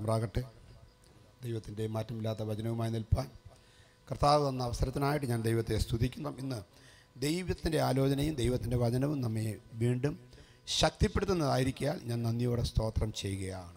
പ്രാകട്ടെ ദൈവത്തിൻ്റെ മാറ്റമില്ലാത്ത വചനവുമായി നിൽപ്പാൻ കർത്താവ് തന്ന അവസരത്തിനായിട്ട് ഞാൻ ദൈവത്തെ സ്തുതിക്കുന്നു ഇന്ന് ദൈവത്തിൻ്റെ ആലോചനയും ദൈവത്തിൻ്റെ വചനവും നമ്മെ വീണ്ടും ശക്തിപ്പെടുത്തുന്നതായിരിക്കാൽ ഞാൻ നന്ദിയോടെ സ്തോത്രം ചെയ്യുകയാണ്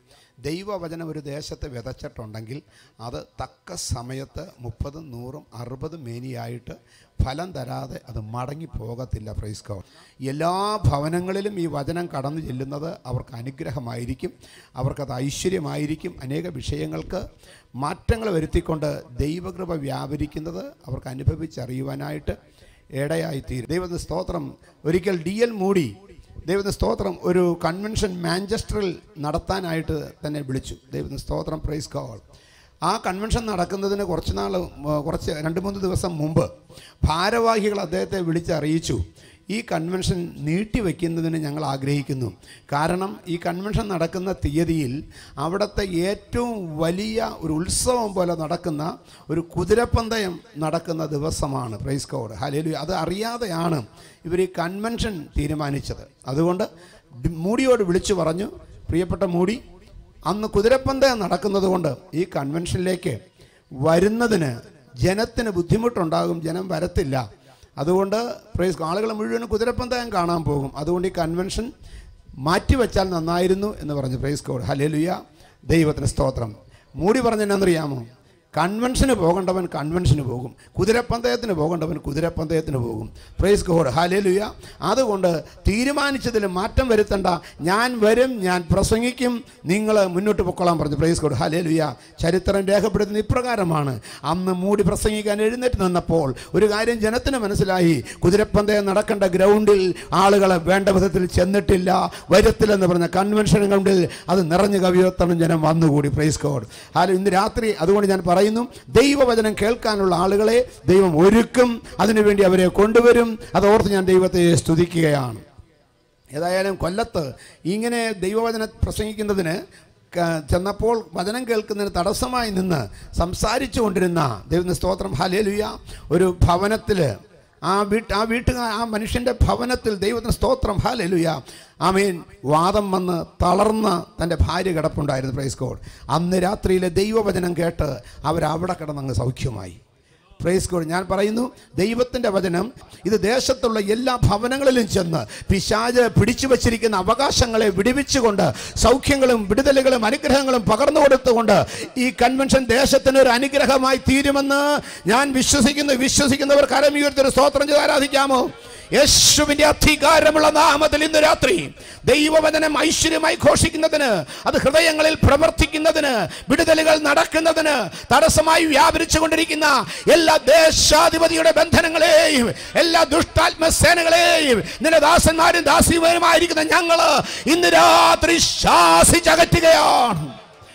ദൈവവചനം ഒരു ദേശത്ത് വിതച്ചിട്ടുണ്ടെങ്കിൽ അത് തക്ക സമയത്ത് മുപ്പതും നൂറും അറുപതും മേനിയായിട്ട് ഫലം തരാതെ അത് മടങ്ങി പോകത്തില്ല പ്രൈസ്കോ എല്ലാ ഭവനങ്ങളിലും ഈ വചനം കടന്നു ചെല്ലുന്നത് അവർക്ക് അനുഗ്രഹമായിരിക്കും അവർക്കത് ഐശ്വര്യമായിരിക്കും അനേക വിഷയങ്ങൾക്ക് മാറ്റങ്ങൾ വരുത്തിക്കൊണ്ട് ദൈവകൃപ വ്യാപരിക്കുന്നത് അവർക്ക് അനുഭവിച്ചറിയുവാനായിട്ട് ഇടയായിത്തീരും ദൈവത്തിന് സ്തോത്രം ഒരിക്കൽ ഡി എൽ മൂടി ദൈവത്തിന് സ്തോത്രം ഒരു കൺവെൻഷൻ മാഞ്ചസ്റ്ററിൽ നടത്താനായിട്ട് തന്നെ വിളിച്ചു ദൈവത്തിന് സ്തോത്രം പ്രൈസ് കോൾ ആ കൺവെൻഷൻ നടക്കുന്നതിന് കുറച്ച് നാൾ കുറച്ച് രണ്ട് മൂന്ന് ദിവസം മുമ്പ് ഭാരവാഹികൾ അദ്ദേഹത്തെ വിളിച്ചറിയിച്ചു ഈ കൺവെൻഷൻ നീട്ടിവെക്കുന്നതിന് ഞങ്ങൾ ആഗ്രഹിക്കുന്നു കാരണം ഈ കൺവെൻഷൻ നടക്കുന്ന തീയതിയിൽ അവിടുത്തെ ഏറ്റവും വലിയ ഒരു ഉത്സവം പോലെ നടക്കുന്ന ഒരു കുതിരപ്പന്തയം നടക്കുന്ന ദിവസമാണ് പ്രൈസ് കോഡ് ഹലേലു അത് അറിയാതെയാണ് ഇവർ ഈ കൺവെൻഷൻ തീരുമാനിച്ചത് അതുകൊണ്ട് ഡി- മൂടിയോട് വിളിച്ചു പറഞ്ഞു പ്രിയപ്പെട്ട മൂടി അന്ന് കുതിരപ്പന്തയം നടക്കുന്നത് കൊണ്ട് ഈ കൺവെൻഷനിലേക്ക് വരുന്നതിന് ജനത്തിന് ബുദ്ധിമുട്ടുണ്ടാകും ജനം വരത്തില്ല അതുകൊണ്ട് പ്രൈസ് ആളുകൾ മുഴുവൻ കുതിരപ്പന്തയം കാണാൻ പോകും അതുകൊണ്ട് ഈ കൺവെൻഷൻ മാറ്റിവെച്ചാൽ നന്നായിരുന്നു എന്ന് പറഞ്ഞു പ്രൈസ് കോഡ് ഹലേലുയ ദൈവത്തിന് സ്തോത്രം മൂടി പറഞ്ഞെന്നറിയാമോ കൺവെൻഷന് പോകേണ്ടവൻ കൺവെൻഷന് പോകും കുതിരപ്പന്തയത്തിന് പോകേണ്ടവൻ കുതിരപ്പന്തയത്തിന് പോകും പ്രൈസ് കോഡ് ഹാലേലുയ അതുകൊണ്ട് തീരുമാനിച്ചതിൽ മാറ്റം വരുത്തണ്ട ഞാൻ വരും ഞാൻ പ്രസംഗിക്കും നിങ്ങൾ മുന്നോട്ട് പൊക്കോളാൻ പറഞ്ഞു പ്രൈസ് കോഡ് ഹാലേലുയ ചരിത്രം രേഖപ്പെടുത്തുന്ന ഇപ്രകാരമാണ് അന്ന് മൂടി പ്രസംഗിക്കാൻ എഴുന്നേറ്റ് നിന്നപ്പോൾ ഒരു കാര്യം ജനത്തിന് മനസ്സിലായി കുതിരപ്പന്തയം നടക്കേണ്ട ഗ്രൗണ്ടിൽ ആളുകളെ വേണ്ട വിധത്തിൽ ചെന്നിട്ടില്ല വരത്തില്ലെന്ന് പറഞ്ഞ കൺവെൻഷൻ ഗ്രൗണ്ടിൽ അത് നിറഞ്ഞു കവിയോത്തണം ജനം വന്നുകൂടി പ്രൈസ് കോഡ് ഹാലോ ഇന്ന് രാത്രി അതുകൊണ്ട് ഞാൻ പറയുന്നു ദൈവവചനം കേൾക്കാനുള്ള ആളുകളെ ദൈവം ഒരുക്കും അതിനുവേണ്ടി അവരെ കൊണ്ടുവരും അതോർത്ത് ഞാൻ ദൈവത്തെ സ്തുതിക്കുകയാണ് ഏതായാലും കൊല്ലത്ത് ഇങ്ങനെ ദൈവവചനം പ്രസംഗിക്കുന്നതിന് ക- ചെന്നപ്പോൾ വചനം കേൾക്കുന്നതിന് തടസ്സമായി നിന്ന് സംസാരിച്ചു കൊണ്ടിരുന്ന ദൈവത്തിന് സ്തോത്രം ഹലേലുയ ഒരു ഭവനത്തിൽ ആ വീട്ട് ആ വീട്ടുകാർ ആ മനുഷ്യൻ്റെ ഭവനത്തിൽ ദൈവത്തിന് സ്തോത്രം ഹാലലുയ ആമീൻ വാദം വന്ന് തളർന്ന തൻ്റെ ഭാര്യ കിടപ്പുണ്ടായിരുന്നു പ്രൈസ് കോഡ് അന്ന് രാത്രിയിലെ ദൈവവചനം കേട്ട് അവരവിടെ കിടന്നങ്ങ് സൗഖ്യമായി പ്രൈസ് കോഡ് ഞാൻ പറയുന്നു ദൈവത്തിൻ്റെ വചനം ഇത് ദേശത്തുള്ള എല്ലാ ഭവനങ്ങളിലും ചെന്ന് പിശാജ് പിടിച്ചു വച്ചിരിക്കുന്ന അവകാശങ്ങളെ വിടുവിച്ചുകൊണ്ട് സൗഖ്യങ്ങളും വിടുതലുകളും അനുഗ്രഹങ്ങളും പകർന്നു കൊടുത്തുകൊണ്ട് ഈ കൺവെൻഷൻ ദേശത്തിന് ഒരു അനുഗ്രഹമായി തീരുമെന്ന് ഞാൻ വിശ്വസിക്കുന്നു വിശ്വസിക്കുന്നവർ കരമുയർത്തൊരു സ്തോത്രം ചെയ്ത് ആരാധിക്കാമോ യേശുവിന്റെ അധികാരമുള്ള നാമത്തിൽ ഇന്ന് രാത്രി ദൈവവചനം ഐശ്വര്യമായി ഘോഷിക്കുന്നതിന് അത് ഹൃദയങ്ങളിൽ പ്രവർത്തിക്കുന്നതിന് വിടുതലുകൾ നടക്കുന്നതിന് തടസ്സമായി വ്യാപരിച്ചു കൊണ്ടിരിക്കുന്ന എല്ലാ ദേശാധിപതിയുടെ ബന്ധനങ്ങളെയും എല്ലാ ദുഷ്ടാത്മ സേനകളെയും നിന്റെ ദാസന്മാരും ദാസിമാരുമായിരിക്കുന്ന ഞങ്ങള് ഇന്ന് രാത്രി ശാസിച്ചകറ്റുകയാണ്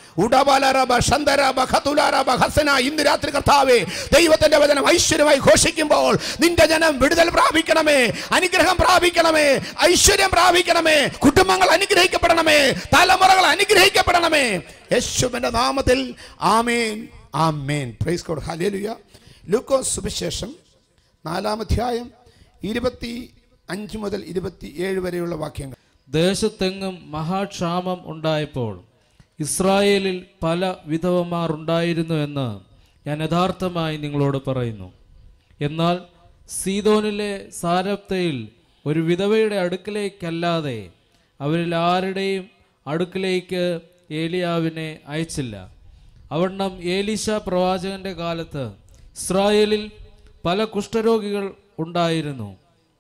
ഉടബലരബ ശന്തരബ ഖതുലരബ ഹസന ഇന്ന് രാത്രി കർത്താവേ ദൈവത്തിന്റെ വചനം ഐശ്വര്യമായി ഘോഷിക്കുമ്പോൾ നിന്റെ ജനം വിടുതൽ പ്രാപിക്കണമേ അനുഗ്രഹം പ്രാപിക്കണമേ ഐശ്വര്യം പ്രാപിക്കണമേ കുടുംബങ്ങൾ അനുഗ്രഹിക്കപ്പെടണമേ തലമുറകൾ അനുഗ്രഹിക്കപ്പെടണമേ യേശുവിന്റെ നാമത്തിൽ ആമേൻ ആമേൻ പ്രൈസ് കോഡ് ഹല്ലേലൂയ ലൂക്കോസ് സുവിശേഷം നാലാം അധ്യായം ഇരുപത്തി അഞ്ച് മുതൽ ഇരുപത്തി ഏഴ് വരെയുള്ള വാക്യങ്ങൾ ദേശത്തെങ്ങും മഹാക്ഷാമം ഉണ്ടായപ്പോൾ ഇസ്രായേലിൽ പല വിധവമാർ ഉണ്ടായിരുന്നു എന്ന് ഞാൻ യഥാർത്ഥമായി നിങ്ങളോട് പറയുന്നു എന്നാൽ സീതോനിലെ സാരപ്തയിൽ ഒരു വിധവയുടെ അടുക്കലേക്കല്ലാതെ അവരിൽ ആരുടെയും അടുക്കലേക്ക് ഏലിയാവിനെ അയച്ചില്ല അവണ്ണം ഏലീശ പ്രവാചകന്റെ കാലത്ത് ഇസ്രായേലിൽ പല കുഷ്ഠരോഗികൾ ഉണ്ടായിരുന്നു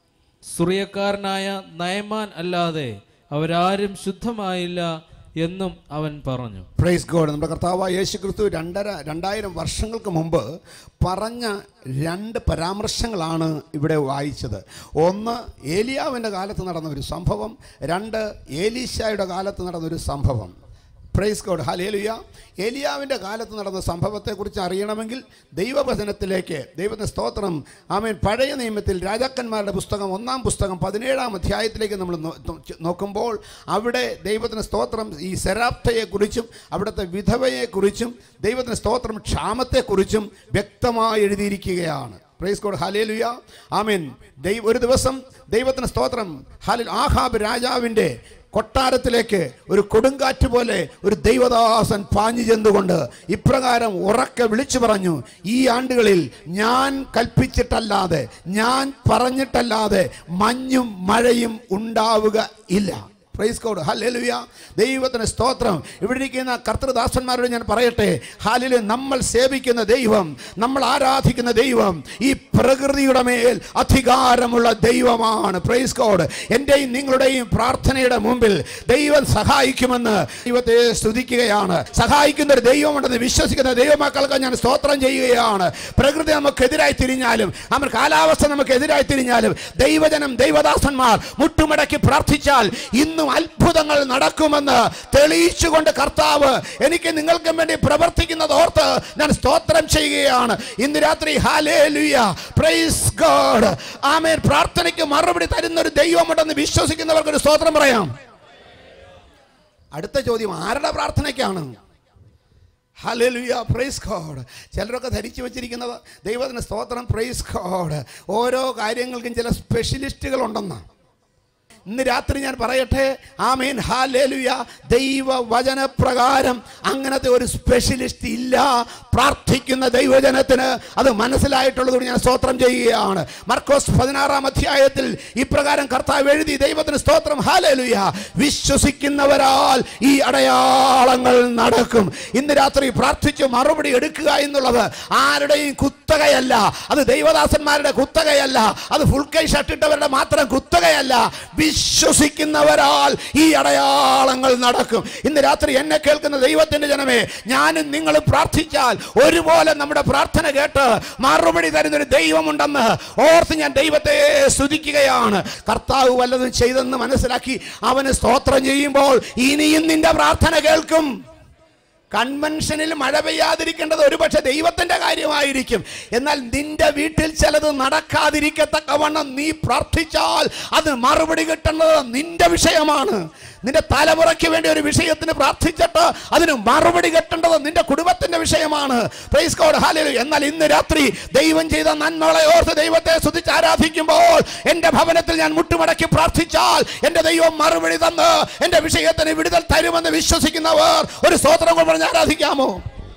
സുറിയക്കാരനായ നയമാൻ അല്ലാതെ അവരാരും ശുദ്ധമായില്ല എന്നും അവൻ പറഞ്ഞു പ്രൈസ് ഗോഡ് നമ്മുടെ കർത്താവായ യേശു ക്രിസ്തു രണ്ടര രണ്ടായിരം വർഷങ്ങൾക്ക് മുമ്പ് പറഞ്ഞ രണ്ട് പരാമർശങ്ങളാണ് ഇവിടെ വായിച്ചത് ഒന്ന് ഏലിയാവിൻ്റെ കാലത്ത് നടന്ന ഒരു സംഭവം രണ്ട് ഏലീശായുടെ കാലത്ത് നടന്ന ഒരു സംഭവം പ്രൈസ് ഗോഡ് ഹലേലുയ ഏലിയാവിൻ്റെ കാലത്ത് നടന്ന സംഭവത്തെക്കുറിച്ച് അറിയണമെങ്കിൽ ദൈവവചനത്തിലേക്ക് ദൈവത്തിൻ്റെ സ്തോത്രം ആമേൻ പഴയ നിയമത്തിൽ രാജാക്കന്മാരുടെ പുസ്തകം ഒന്നാം പുസ്തകം പതിനേഴാം അധ്യായത്തിലേക്ക് നമ്മൾ നോ- നോ- നോക്കുമ്പോൾ അവിടെ ദൈവത്തിന് സ്തോത്രം ഈ സെറാപ്തയെക്കുറിച്ചും അവിടുത്തെ വിധവയെക്കുറിച്ചും ദൈവത്തിന് സ്തോത്രം ക്ഷാമത്തെക്കുറിച്ചും വ്യക്തമായി എഴുതിയിരിക്കുകയാണ് പ്രൈസ് കോഡ് ഹലേലുയ ആമീൻ ദൈവ ഒരു ദിവസം ദൈവത്തിന് സ്തോത്രം ഹലിൽ ആഹാബ് രാജാവിൻ്റെ കൊട്ടാരത്തിലേക്ക് ഒരു കൊടുങ്കാറ്റ് പോലെ ഒരു ദൈവദാസൻ പാഞ്ഞു ചെന്നുകൊണ്ട് ഇപ്രകാരം ഉറക്കെ വിളിച്ചു പറഞ്ഞു ഈ ആണ്ടുകളിൽ ഞാൻ കൽപ്പിച്ചിട്ടല്ലാതെ ഞാൻ പറഞ്ഞിട്ടല്ലാതെ മഞ്ഞും മഴയും ഉണ്ടാവുക ഇല്ല പ്രൈസ് കോഡ് ഹല്ലേലൂയ ദൈവത്തിന് സ്തോത്രം ഇവിടെ ഇരിക്കുന്ന കർത്തൃദാസന്മാരോട് ഞാൻ പറയട്ടെ ഹാലില് നമ്മൾ സേവിക്കുന്ന ദൈവം നമ്മൾ ആരാധിക്കുന്ന ദൈവം ഈ പ്രകൃതിയുടെ മേൽ അധികാരമുള്ള ദൈവമാണ് പ്രൈസ് കോഡ് എൻ്റെയും നിങ്ങളുടെയും പ്രാർത്ഥനയുടെ മുമ്പിൽ ദൈവം സഹായിക്കുമെന്ന് ദൈവത്തെ സ്തുതിക്കുകയാണ് സഹായിക്കുന്ന ഒരു ദൈവമുണ്ടെന്ന് വിശ്വസിക്കുന്ന ദൈവമക്കൾക്ക് ഞാൻ സ്തോത്രം ചെയ്യുകയാണ് പ്രകൃതി നമുക്കെതിരായി തിരിഞ്ഞാലും അവർ കാലാവസ്ഥ നമുക്കെതിരായി തിരിഞ്ഞാലും ദൈവജനം ദൈവദാസന്മാർ മുട്ടുമടക്കി പ്രാർത്ഥിച്ചാൽ ഇന്നും അത്ഭുതങ്ങൾ നടക്കുമെന്ന് തെളിയിച്ചുകൊണ്ട് കർത്താവ് എനിക്ക് നിങ്ങൾക്കും വേണ്ടി പ്രവർത്തിക്കുന്നത് ഓർത്ത് ഞാൻ സ്തോത്രം ചെയ്യുകയാണ് ഇന്ന് രാത്രി ഹാലേലുയ പ്രൈസ് ഗോഡ് ആമേൻ പ്രാർത്ഥനയ്ക്ക് മറുപടി തരുന്ന ഒരു ദൈവമുണ്ടെന്ന് വിശ്വസിക്കുന്നവർക്ക് ഒരു സ്തോത്രം പറയാം അടുത്ത ചോദ്യം ആരുടെ പ്രാർത്ഥനയ്ക്കാണ് ഹല്ലേലൂയ പ്രൈസ് ഗോഡ് ചിലരൊക്കെ ധരിച്ചു വെച്ചിരിക്കുന്നത് ദൈവത്തിന് സ്തോത്രം പ്രൈസ് ഗോഡ് ഓരോ കാര്യങ്ങൾക്കും ചില സ്പെഷ്യലിസ്റ്റുകൾ ഉണ്ടെന്നാണ് ഇന്ന് രാത്രി ഞാൻ പറയട്ടെ ആമേൻ ഹാലേലുയ ദൈവ വചനപ്രകാരം അങ്ങനത്തെ ഒരു സ്പെഷ്യലിസ്റ്റ് ഇല്ല പ്രാർത്ഥിക്കുന്ന ദൈവജനത്തിന് അത് മനസ്സിലായിട്ടുള്ളതുകൊണ്ട് ഞാൻ സ്തോത്രം ചെയ്യുകയാണ് മർക്കോസ് പതിനാറാം അധ്യായത്തിൽ ഇപ്രകാരം കർത്താവ് എഴുതി ദൈവത്തിന് സ്തോത്രം ഹാലേലുയ വിശ്വസിക്കുന്നവരാൽ ഈ അടയാളങ്ങൾ നടക്കും ഇന്ന് രാത്രി പ്രാർത്ഥിച്ച് മറുപടി എടുക്കുക എന്നുള്ളത് ആരുടെയും കുത്തകയല്ല അത് ദൈവദാസന്മാരുടെ കുത്തകയല്ല അത് ഫുൾ കൈ ഷർട്ടിട്ടവരുടെ മാത്രം കുത്തകയല്ല വിശ്വസിക്കുന്നവരാൽ ഈ അടയാളങ്ങൾ നടക്കും ഇന്ന് രാത്രി എന്നെ കേൾക്കുന്ന ദൈവത്തിന്റെ ജനമേ ഞാനും നിങ്ങളും പ്രാർത്ഥിച്ചാൽ ഒരുപോലെ നമ്മുടെ പ്രാർത്ഥന കേട്ട് മറുപടി തരുന്നൊരു ദൈവമുണ്ടെന്ന് ഓർത്ത് ഞാൻ ദൈവത്തെ സ്തുതിക്കുകയാണ് കർത്താവ് വല്ലതും ചെയ്തെന്ന് മനസ്സിലാക്കി അവന് സ്തോത്രം ചെയ്യുമ്പോൾ ഇനിയും നിന്റെ പ്രാർത്ഥന കേൾക്കും കൺവെൻഷനിൽ മഴ പെയ്യാതിരിക്കേണ്ടത് ഒരുപക്ഷെ ദൈവത്തിന്റെ കാര്യമായിരിക്കും എന്നാൽ നിന്റെ വീട്ടിൽ ചിലത് നടക്കാതിരിക്കത്തക്കവണ്ണം നീ പ്രാർത്ഥിച്ചാൽ അത് മറുപടി കിട്ടേണ്ടത് നിന്റെ വിഷയമാണ് നിന്റെ തലമുറയ്ക്ക് വേണ്ടി ഒരു വിഷയത്തിന് പ്രാർത്ഥിച്ചിട്ട് അതിന് മറുപടി കിട്ടേണ്ടത് നിന്റെ കുടുംബത്തിന്റെ വിഷയമാണ് പ്രൈസ് ഗോഡ് ഹാലലൂയ എന്നാൽ ഇന്ന് രാത്രി ദൈവം ചെയ്ത നന്മകളെ ഓർത്ത് ദൈവത്തെ സ്തുതിച്ച് ആരാധിക്കുമ്പോൾ എൻ്റെ ഭവനത്തിൽ ഞാൻ മുട്ടുമടക്കി പ്രാർത്ഥിച്ചാൽ എൻ്റെ ദൈവം മറുപടി തന്ന് എൻ്റെ വിഷയത്തിന് വിടുതൽ തരുമെന്ന് വിശ്വസിക്കുന്നവർ ഒരു സ്തോത്രം കൊണ്ട് പറഞ്ഞ് ആരാധിക്കാമോ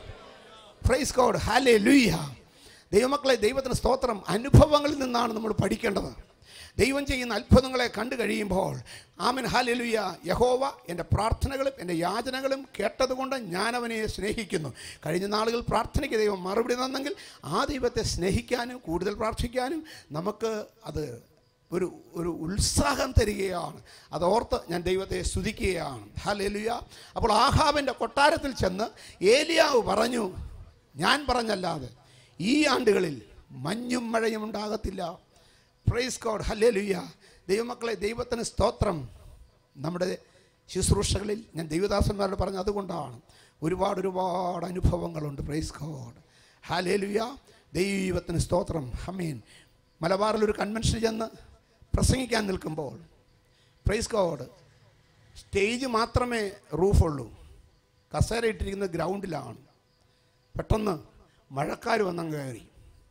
പ്രൈസ് ഗോഡ് ഹാലേ ലൂയ ദൈവമക്കളെ ദൈവത്തിന് സ്തോത്രം അനുഭവങ്ങളിൽ നിന്നാണ് നമ്മൾ പഠിക്കേണ്ടത് ദൈവം ചെയ്യുന്ന അത്ഭുതങ്ങളെ കണ്ടു കഴിയുമ്പോൾ ആമൻ ഹാലലുയ യഹോവ എൻ്റെ പ്രാർത്ഥനകളും എൻ്റെ യാചനകളും കേട്ടതുകൊണ്ട് ഞാൻ അവനെ സ്നേഹിക്കുന്നു കഴിഞ്ഞ നാളുകൾ പ്രാർത്ഥനയ്ക്ക് ദൈവം മറുപടി തന്നെങ്കിൽ ആ ദൈവത്തെ സ്നേഹിക്കാനും കൂടുതൽ പ്രാർത്ഥിക്കാനും നമുക്ക് അത് ഒരു ഒരു ഉത്സാഹം തരികയാണ് അതോർത്ത് ഞാൻ ദൈവത്തെ സ്തുതിക്കുകയാണ് ഹലെലുയ അപ്പോൾ ആഹാബിൻ്റെ കൊട്ടാരത്തിൽ ചെന്ന് ഏലിയാവ് പറഞ്ഞു ഞാൻ പറഞ്ഞല്ലാതെ ഈ ആണ്ടുകളിൽ മഞ്ഞും മഴയും ഉണ്ടാകത്തില്ല പ്രൈസ് ഗോഡ് ഹല്ലേലൂയ ദൈവമക്കളെ ദൈവത്തിന് സ്തോത്രം നമ്മുടെ ശുശ്രൂഷകളിൽ ഞാൻ ദൈവദാസന്മാരോട് പറഞ്ഞ അതുകൊണ്ടാണ് ഒരുപാട് ഒരുപാട് അനുഭവങ്ങളുണ്ട് പ്രൈസ് ഗോഡ് ഹല്ലേലൂയ ദൈവത്തിന് സ്തോത്രം ഹമീൻ മലബാറിൽ ഒരു കൺവെൻഷൻ ചെന്ന് പ്രസംഗിക്കാൻ നിൽക്കുമ്പോൾ പ്രൈസ് ഗോഡ് സ്റ്റേജ് മാത്രമേ റൂഫുള്ളൂ കസേര ഇട്ടിരിക്കുന്നത് ഗ്രൗണ്ടിലാണ് പെട്ടെന്ന് മഴക്കാർ വന്നങ്ങ് കയറി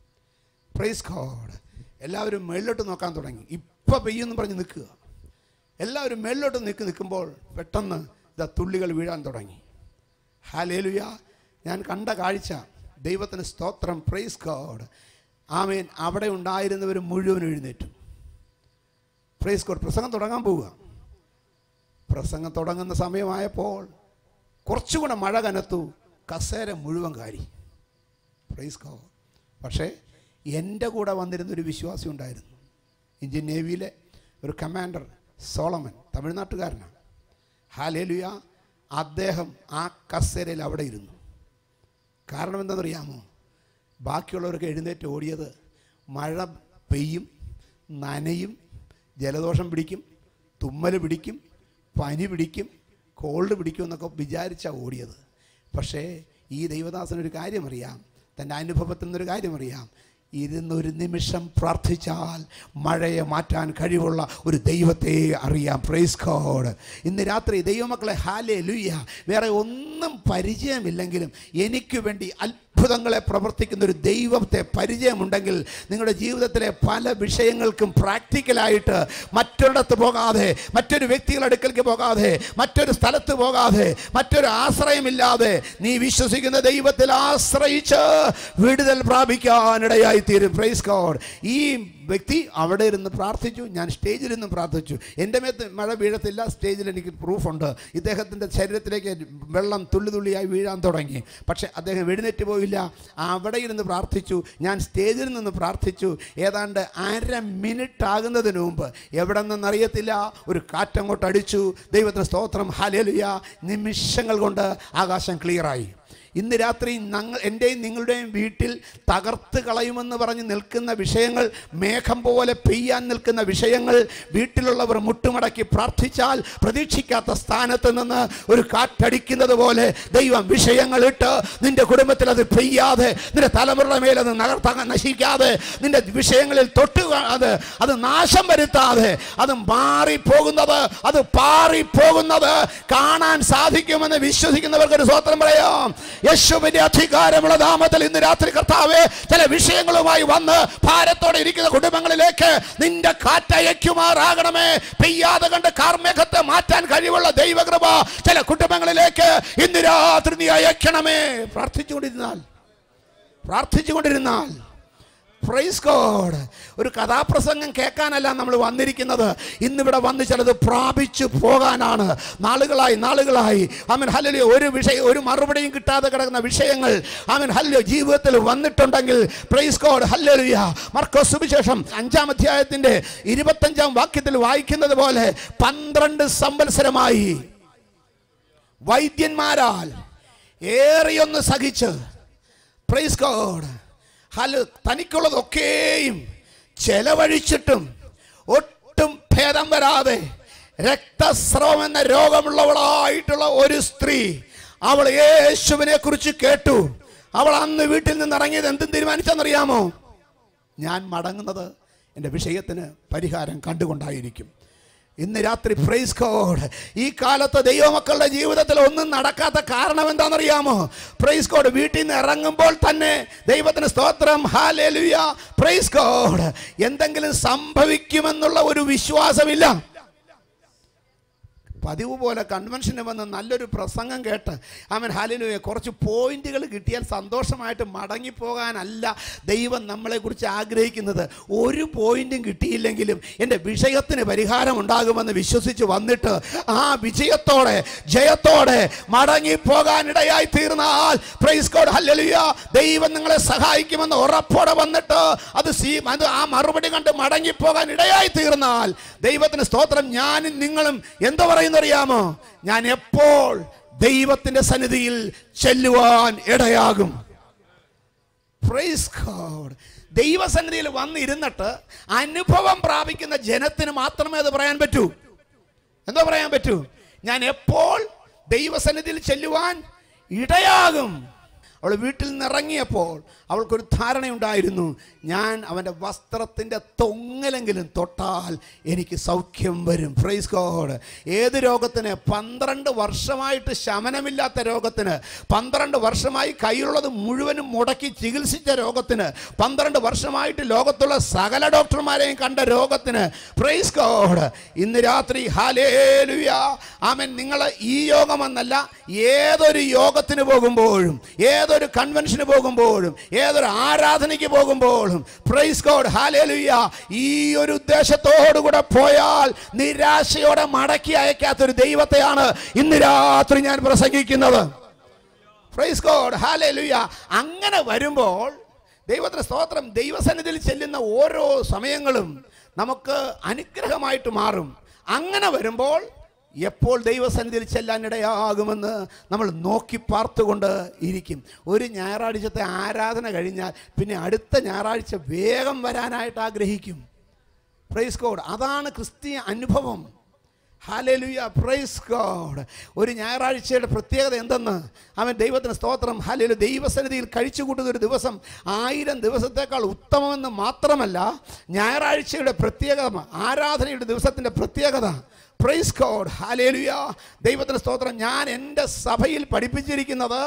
പ്രൈസ് ഗോഡ് എല്ലാവരും മേളിലോട്ട് നോക്കാൻ തുടങ്ങി ഇപ്പം പെയ്യെന്ന് പറഞ്ഞ് നിൽക്കുക എല്ലാവരും മേളിലോട്ട് നിൽക്ക് നിൽക്കുമ്പോൾ പെട്ടെന്ന് ഇതാ തുള്ളികൾ വീഴാൻ തുടങ്ങി ഹാലേലുയ ഞാൻ കണ്ട കാഴ്ച ദൈവത്തിന് സ്തോത്രം പ്രൈസ് ഗോഡ് ആമേൻ അവിടെ ഉണ്ടായിരുന്നവർ മുഴുവൻ എഴുന്നേറ്റു പ്രൈസ് ഗോഡ് പ്രസംഗം തുടങ്ങാൻ പോവുക പ്രസംഗം തുടങ്ങുന്ന സമയമായപ്പോൾ കുറച്ചുകൂടെ മഴ കനത്തു കസേര മുഴുവൻ കാരി പ്രൈസ് ഗോഡ് പക്ഷേ എൻ്റെ കൂടെ വന്നിരുന്നൊരു വിശ്വാസി ഉണ്ടായിരുന്നു ഇന്ത്യൻ നേവിയിലെ ഒരു കമാൻഡർ സോളമൻ തമിഴ്നാട്ടുകാരനാണ് ഹാലേലുയ അദ്ദേഹം ആ കസേരയിൽ അവിടെ ഇരുന്നു കാരണം എന്താണെന്നറിയാമോ ബാക്കിയുള്ളവർക്ക് എഴുന്നേറ്റ് ഓടിയത് മഴ പെയ്യും നനയും ജലദോഷം പിടിക്കും തുമ്മൽ പിടിക്കും പനി പിടിക്കും കോൾഡ് പിടിക്കും എന്നൊക്കെ വിചാരിച്ചാണ് ഓടിയത് പക്ഷേ ഈ ദൈവദാസനൊരു കാര്യമറിയാം തൻ്റെ അനുഭവത്തിൽ നിന്നൊരു കാര്യമറിയാം ഇരുന്നൊരു നിമിഷം പ്രാർത്ഥിച്ചാൽ മഴയെ മാറ്റാൻ കഴിവുള്ള ഒരു ദൈവത്തെ അറിയാം പ്രൈസ് ഗോഡ് ഇന്ന് രാത്രി ദൈവമക്കളെ ഹാലേ ലുയ്യ വേറെ ഒന്നും പരിചയമില്ലെങ്കിലും എനിക്ക് വേണ്ടി അല്പ അത്ഭുതങ്ങളെ പ്രവർത്തിക്കുന്ന ഒരു ദൈവത്തെ പരിചയമുണ്ടെങ്കിൽ നിങ്ങളുടെ ജീവിതത്തിലെ പല വിഷയങ്ങൾക്കും പ്രാക്ടിക്കലായിട്ട് മറ്റൊരിടത്ത് പോകാതെ മറ്റൊരു വ്യക്തികളുടെ അടുക്കലേക്ക് പോകാതെ മറ്റൊരു സ്ഥലത്ത് പോകാതെ മറ്റൊരു ആശ്രയമില്ലാതെ നീ വിശ്വസിക്കുന്ന ദൈവത്തിൽ ആശ്രയിച്ച് വിടുതൽ പ്രാപിക്കാനിടയായി തീരും പ്രൈസ് ഗോഡ് ഈ വ്യക്തി അവിടെ ഇരുന്ന് പ്രാർത്ഥിച്ചു ഞാൻ സ്റ്റേജിൽ ഇരുന്ന് പ്രാർത്ഥിച്ചു എൻ്റെ മേത്ത് മഴ വീഴത്തില്ല സ്റ്റേജിൽ എനിക്ക് പ്രൂഫുണ്ട് ഇദ്ദേഹത്തിൻ്റെ ശരീരത്തിലേക്ക് വെള്ളം തുള്ളി തുള്ളിയായി വീഴാൻ തുടങ്ങി പക്ഷേ അദ്ദേഹം എഴുന്നേറ്റ് പോയില്ല അവിടെ ഇരുന്ന് പ്രാർത്ഥിച്ചു ഞാൻ സ്റ്റേജിൽ നിന്ന് പ്രാർത്ഥിച്ചു ഏതാണ്ട് അര മിനിറ്റ് ആകുന്നതിന് മുമ്പ് എവിടെ നിന്നറിയത്തില്ല ഒരു കാറ്റങ്ങോട്ട് അടിച്ചു ദൈവത്തിന് സ്തോത്രം ഹലേലുയ നിമിഷങ്ങൾ കൊണ്ട് ആകാശം ക്ലിയറായി ഇന്ന് രാത്രി ഞങ്ങൾ എൻ്റെയും നിങ്ങളുടെയും വീട്ടിൽ തകർത്ത് കളയുമെന്ന് പറഞ്ഞ് നിൽക്കുന്ന വിഷയങ്ങൾ മേഘം പോലെ പെയ്യാൻ നിൽക്കുന്ന വിഷയങ്ങൾ വീട്ടിലുള്ളവർ മുട്ടുമടക്കി പ്രാർത്ഥിച്ചാൽ പ്രതീക്ഷിക്കാത്ത സ്ഥാനത്ത് നിന്ന് ഒരു കാറ്റടിക്കുന്നത് പോലെ ദൈവം വിഷയങ്ങളിട്ട് നിന്റെ കുടുംബത്തിൽ അത് പെയ്യാതെ നിന്റെ തലമുറയുടെ മേൽ അത് നകർത്താൻ നശിക്കാതെ നിന്റെ വിഷയങ്ങളിൽ തൊട്ട് അത് അത് നാശം വരുത്താതെ അത് മാറിപ്പോകുന്നത് അത് പാറിപ്പോകുന്നത് കാണാൻ സാധിക്കുമെന്ന് വിശ്വസിക്കുന്നവർക്ക് ഒരു സ്വത്രം പറയാം യേശുവിന്റെ അധികാരമുള്ള നാമത്തിൽ ഇന്ന് രാത്രി കർത്താവെ ചില വിഷയങ്ങളുമായി വന്ന് ഭാരത്തോടെ ഇരിക്കുന്ന കുടുംബങ്ങളിലേക്ക് നിന്റെ കാറ്റയക്കുമാറാകണമേ പെയ്യാതെ കണ്ട് കാർമേഘത്തെ മാറ്റാൻ കഴിവുള്ള ദൈവകൃപ ചില കുടുംബങ്ങളിലേക്ക് ഇന്ന് രാത്രി നീ അയക്കണമേ പ്രാർത്ഥിച്ചുകൊണ്ടിരുന്നാൽ പ്രാർത്ഥിച്ചുകൊണ്ടിരുന്നാൽ പ്രൈസ് ഗോഡ് ഒരു കഥാപ്രസംഗം കേൾക്കാനല്ല നമ്മൾ വന്നിരിക്കുന്നത് ഇന്നിവിടെ വന്ന് ചിലത് പ്രാപിച്ചു പോകാനാണ് നാളുകളായി നാളുകളായി അവൻ ഹല്ലിയ ഒരു വിഷയം ഒരു മറുപടിയും കിട്ടാതെ കിടക്കുന്ന വിഷയങ്ങൾ അവൻ ഹല്ലിയ ജീവിതത്തിൽ വന്നിട്ടുണ്ടെങ്കിൽ പ്രൈസ് ഗോഡ് ഹല്ലിയ മർക്കോ സുവിശേഷം അഞ്ചാം അധ്യായത്തിന്റെ ഇരുപത്തഞ്ചാം വാക്യത്തിൽ വായിക്കുന്നത് പോലെ പന്ത്രണ്ട് സംവത്സരമായി വൈദ്യന്മാരാൽ ഏറിയൊന്ന് സഹിച്ച് പ്രൈസ് ഗോഡ് ഹല തനിക്കുള്ളതൊക്കെയും ചെലവഴിച്ചിട്ടും ഒട്ടും ഭേദം വരാതെ രക്തസ്രവം എന്ന രോഗമുള്ളവളായിട്ടുള്ള ഒരു സ്ത്രീ അവൾ യേശുവിനെ കുറിച്ച് കേട്ടു അവൾ അന്ന് വീട്ടിൽ നിന്ന് ഇറങ്ങിയത് എന്തും തീരുമാനിച്ചെന്നറിയാമോ ഞാൻ മടങ്ങുന്നത് എൻ്റെ വിഷയത്തിന് പരിഹാരം കണ്ടുകൊണ്ടായിരിക്കും ഇന്ന് രാത്രി പ്രൈസ് കോഡ് ഈ കാലത്ത് ദൈവമക്കളുടെ ജീവിതത്തിൽ ഒന്നും നടക്കാത്ത കാരണം എന്താണെന്നറിയാമോ പ്രൈസ് കോഡ് വീട്ടിൽ നിന്ന് ഇറങ്ങുമ്പോൾ തന്നെ ദൈവത്തിന് സ്തോത്രം ഹാലേലുയ പ്രൈസ് കോഡ് എന്തെങ്കിലും സംഭവിക്കുമെന്നുള്ള ഒരു വിശ്വാസമില്ല പതിവ് പോലെ കൺവെൻഷന് വന്ന് നല്ലൊരു പ്രസംഗം കേട്ട് അവൻ ഹാലിലുയെ കുറച്ച് പോയിന്റുകൾ കിട്ടിയാൽ സന്തോഷമായിട്ട് മടങ്ങിപ്പോകാനല്ല ദൈവം നമ്മളെക്കുറിച്ച് ആഗ്രഹിക്കുന്നത് ഒരു പോയിന്റും കിട്ടിയില്ലെങ്കിലും എൻ്റെ വിഷയത്തിന് പരിഹാരം ഉണ്ടാകുമെന്ന് വിശ്വസിച്ച് വന്നിട്ട് ആ വിജയത്തോടെ ജയത്തോടെ മടങ്ങിപ്പോകാനിടയായി തീർന്നാൽ പ്രൈസ് കോഡ് ഹല്ലേലൂയ ദൈവം നിങ്ങളെ സഹായിക്കുമെന്ന് ഉറപ്പോടെ വന്നിട്ട് അത് സീ അത് ആ മറുപടി കണ്ട് മടങ്ങിപ്പോകാൻ ഇടയായി തീർന്നാൽ ദൈവത്തിന് സ്തോത്രം ഞാനും നിങ്ങളും എന്താ പറയുന്നറിയാമോ ഞാൻ എപ്പോൾ ദൈവത്തിന്റെ സന്നിധിയിൽ ചെല്ലുവാൻ ഇടയാകും പ്രൈസ് ഗോഡ് ദൈവസന്നിധിയിൽ വന്നിരുന്നിട്ട് അനുഭവം പ്രാപിക്കുന്ന ജനത്തിന് മാത്രമേ അത് പറയാൻ പറ്റൂ എന്തോ പറയാൻ പറ്റൂ ഞാൻ എപ്പോൾ ദൈവസന്നിധിയിൽ ചെല്ലുവാൻ ഇടയാകും അവൾ വീട്ടിൽ നിന്ന് ഇറങ്ങിയപ്പോൾ അവൾക്കൊരു ധാരണയുണ്ടായിരുന്നു ഞാൻ അവൻ്റെ വസ്ത്രത്തിൻ്റെ തൊങ്ങലെങ്കിലും തൊട്ടാൽ എനിക്ക് സൗഖ്യം വരും പ്രൈസ് ഗോഡ് ഏത് രോഗത്തിന് പന്ത്രണ്ട് വർഷമായിട്ട് ശമനമില്ലാത്ത രോഗത്തിന് പന്ത്രണ്ട് വർഷമായി കയ്യിലുള്ളത് മുഴുവനും മുടക്കി ചികിത്സിച്ച രോഗത്തിന് പന്ത്രണ്ട് വർഷമായിട്ട് ലോകത്തുള്ള സകല ഡോക്ടർമാരെയും കണ്ട രോഗത്തിന് പ്രൈസ് ഗോഡ് ഇന്ന് രാത്രി ഹാലേലുയ ആമൻ നിങ്ങൾ ഈ യോഗമെന്നല്ല ഏതൊരു യോഗത്തിന് പോകുമ്പോഴും ഏതൊരു കൺവെൻഷന് പോകുമ്പോഴും ഏതൊരു ആരാധനയ്ക്ക് പോകുമ്പോഴും പ്രൈസ് ഗോഡ് ഹാലേലുയ ഈ ഒരു ഉദ്ദേശത്തോടുകൂടെ പോയാൽ നിരാശയോടെ മടക്കി അയക്കാത്തൊരു ദൈവത്തെയാണ് ഇന്ന് രാത്രി ഞാൻ പ്രസംഗിക്കുന്നത് പ്രൈസ് ഗോഡ് ഹാലേലുയ അങ്ങനെ വരുമ്പോൾ ദൈവത്തിന് സ്തോത്രം ദൈവസന്നിധിയിൽ ചെല്ലുന്ന ഓരോ സമയങ്ങളും നമുക്ക് അനുഗ്രഹമായിട്ട് മാറും അങ്ങനെ വരുമ്പോൾ എപ്പോൾ ദൈവസന്നിധിയിൽ ചെല്ലാനിടയാകുമെന്ന് നമ്മൾ നോക്കി പാർത്തുകൊണ്ട് ഇരിക്കും ഒരു ഞായറാഴ്ചത്തെ ആരാധന കഴിഞ്ഞാൽ പിന്നെ അടുത്ത ഞായറാഴ്ച വേഗം വരാനായിട്ട് ആഗ്രഹിക്കും പ്രൈസ് ഗോഡ് അതാണ് ക്രിസ്തീയ അനുഭവം ഹാലേലുയ പ്രൈസ് ഗോഡ് ഒരു ഞായറാഴ്ചയുടെ പ്രത്യേകത എന്തെന്ന് അവൻ ദൈവത്തിന് സ്തോത്രം ഹാലേലു ദൈവസന്നിധിയിൽ കഴിച്ചു കൂട്ടുന്ന ഒരു ദിവസം ആയിരം ദിവസത്തേക്കാൾ ഉത്തമമെന്ന് മാത്രമല്ല ഞായറാഴ്ചയുടെ പ്രത്യേകത ആരാധനയുടെ ദിവസത്തിൻ്റെ പ്രത്യേകത പ്രൈസ് ഗോഡ് ഹാലേലുയ ദൈവത്തിന് സ്തോത്രം ഞാൻ എൻ്റെ സഭയിൽ പഠിപ്പിച്ചിരിക്കുന്നത്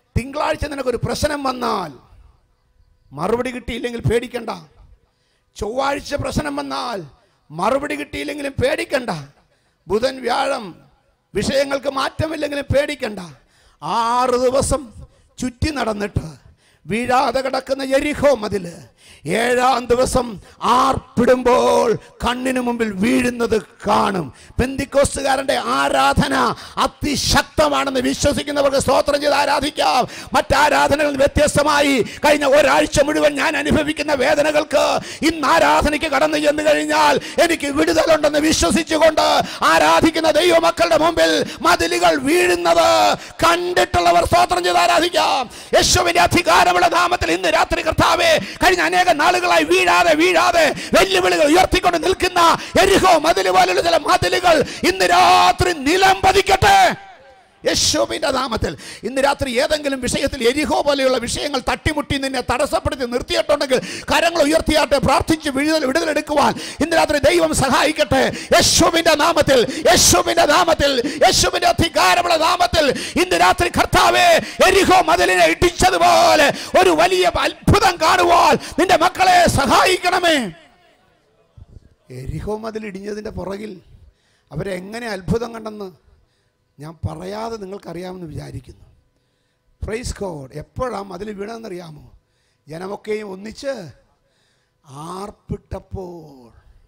തിങ്കളാഴ്ച നിനക്കൊരു പ്രശ്നം വന്നാൽ മറുപടി കിട്ടിയില്ലെങ്കിൽ പേടിക്കണ്ട ചൊവ്വാഴ്ച പ്രശ്നം വന്നാൽ മറുപടി കിട്ടിയില്ലെങ്കിലും പേടിക്കണ്ട ബുധൻ വ്യാഴം വിഷയങ്ങൾക്ക് മാറ്റമില്ലെങ്കിലും പേടിക്കണ്ട ആറ് ദിവസം ചുറ്റി നടന്നിട്ട് വീഴാതെ കിടക്കുന്ന എരിഹോ മതില് ഏഴാം ദിവസം ആർപ്പിടുമ്പോൾ കണ്ണിന് മുമ്പിൽ വീഴുന്നത് കാണും പെന്തിക്കോസ്തുകാരന്റെ ആരാധന അതിശക്തമാണെന്ന് വിശ്വസിക്കുന്നവർക്ക് സ്തോത്രം ചെയ്ത് ആരാധിക്കാം മറ്റാരാധനകളിൽ വ്യത്യസ്തമായി കഴിഞ്ഞ ഒരാഴ്ച മുഴുവൻ ഞാൻ അനുഭവിക്കുന്ന വേദനകൾക്ക് ഇന്ന് ആരാധനയ്ക്ക് കടന്നു ചെന്ന് കഴിഞ്ഞാൽ എനിക്ക് വിടുതലുണ്ടെന്ന് വിശ്വസിച്ചുകൊണ്ട് ആരാധിക്കുന്ന ദൈവമക്കളുടെ മുമ്പിൽ മതിലുകൾ വീഴുന്നത് കണ്ടിട്ടുള്ളവർ സ്തോത്രം ചെയ്ത് ആരാധിക്കാം യേശുവിന്റെ അധികാരമുള്ള നാമത്തിൽ ഇന്ന് രാത്രി കർത്താവേ കഴിഞ്ഞ അനേക നാളുകളായി വീഴാതെ വീഴാതെ വെല്ലുവിളികൾ ഉയർത്തിക്കൊണ്ട് നിൽക്കുന്ന എരിഹോ മതിൽ പോലുള്ള ചില മതിലുകൾ ഇന്ന് രാത്രി നിലം പതിക്കട്ടെ യേശുവിന്റെ നാമത്തിൽ ഇന്ന് രാത്രി ഏതെങ്കിലും വിഷയത്തിൽ എരിഹോ പോലെയുള്ള വിഷയങ്ങൾ തട്ടിമുട്ടി നിന്നെ തടസ്സപ്പെടുത്തി നിർത്തിയിട്ടുണ്ടെങ്കിൽ കരങ്ങൾ ഉയർത്തിയാട്ടെ പ്രാർത്ഥിച്ച് വിടുതൽ വിടുതലെടുക്കുവാൻ ഇന്ന് രാത്രി ദൈവം സഹായിക്കട്ടെ യേശുവിന്റെ നാമത്തിൽ യേശുവിന്റെ നാമത്തിൽ യേശുവിന്റെ അധികാരമുള്ള നാമത്തിൽ ഇന്ന് രാത്രി കർത്താവേ എരിഹോ മതിലിനെ ഇടിച്ചതുപോലെ ഒരു വലിയ അത്ഭുതം കാണുവാൻ നിന്റെ മക്കളെ സഹായിക്കണമേ എരിഹോ മതിൽ ഇടിഞ്ഞതിൻ്റെ പുറകിൽ അവരെങ്ങനെ അത്ഭുതം കണ്ടെന്ന് ഞാൻ പറയാതെ നിങ്ങൾക്കറിയാമെന്ന് വിചാരിക്കുന്നു പ്രൈസ് കോഡ് എപ്പോഴാണ് അതിൽ വീണമെന്നറിയാമോ ജനമൊക്കെയും ഒന്നിച്ച് ആർപ്പിട്ടപ്പോൾ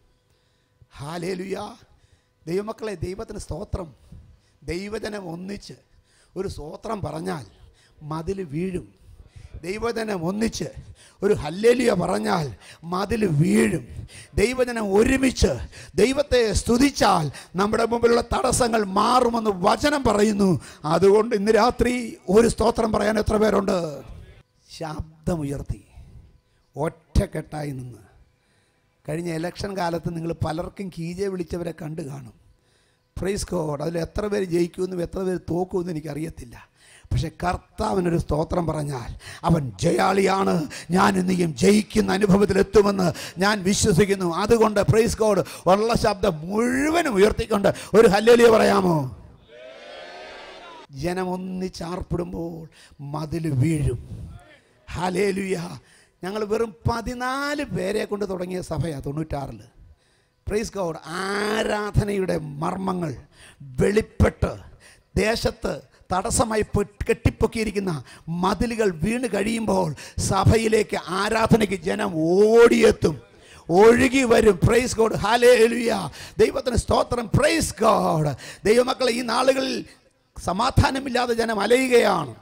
ഹാലേലുയ ദൈവമക്കളെ ദൈവത്തിന് സ്തോത്രം ദൈവജനം ഒന്നിച്ച് ഒരു സ്തോത്രം പറഞ്ഞാൽ മതിൽ വീഴും ദൈവജനം ഒന്നിച്ച് ഒരു ഹല്ലേലിയ പറഞ്ഞാൽ മതിൽ വീഴും ദൈവജനം ഒരുമിച്ച് ദൈവത്തെ സ്തുതിച്ചാൽ നമ്മുടെ മുമ്പിലുള്ള തടസ്സങ്ങൾ മാറുമെന്ന് വചനം പറയുന്നു അതുകൊണ്ട് ഇന്ന് രാത്രി ഒരു സ്തോത്രം പറയാൻ എത്ര പേരുണ്ട് ശബ്ദമുയർത്തി ഒറ്റക്കെട്ടായി നിന്ന് കഴിഞ്ഞ ഇലക്ഷൻ കാലത്ത് നിങ്ങൾ പലർക്കും കീജെ വിളിച്ചവരെ കണ്ടു കാണും പ്രൈസ് കോഡ് അതിൽ എത്ര പേര് ജയിക്കുമെന്നും എത്ര പേര് തോക്കുമെന്നും എനിക്കറിയത്തില്ല പക്ഷെ കർത്താവിനൊരു സ്തോത്രം പറഞ്ഞാൽ അവൻ ജയാളിയാണ് ഞാൻ ഇനിയും ജയിക്കുന്ന അനുഭവത്തിൽ എത്തുമെന്ന് ഞാൻ വിശ്വസിക്കുന്നു അതുകൊണ്ട് പ്രൈസ് കോഡ് ഉള്ള ശബ്ദം മുഴുവനും ഉയർത്തിക്കൊണ്ട് ഒരു ഹല്ലേലിയ പറയാമോ ജനം ഒന്നിച്ചാർപ്പിടുമ്പോൾ മതിൽ വീഴും ഹലേലുയ ഞങ്ങൾ വെറും പതിനാല് പേരെ കൊണ്ട് തുടങ്ങിയ സഭയാണ് തൊണ്ണൂറ്റാറിൽ പ്രൈസ് ഗോഡ് ആരാധനയുടെ മർമ്മങ്ങൾ വെളിപ്പെട്ട് ദേശത്ത് തടസ്സമായി പൊ- കെട്ടിപ്പൊക്കിയിരിക്കുന്ന മതിലുകൾ വീണ് കഴിയുമ്പോൾ സഭയിലേക്ക് ആരാധനയ്ക്ക് ജനം ഓടിയെത്തും ഒഴുകി വരും പ്രൈസ് ഗോഡ് ഹാലേ ദൈവത്തിന് സ്തോത്രം പ്രൈസ് ഗോഡ് ദൈവമക്കളെ ഈ നാളുകളിൽ സമാധാനമില്ലാതെ ജനം അലയുകയാണ്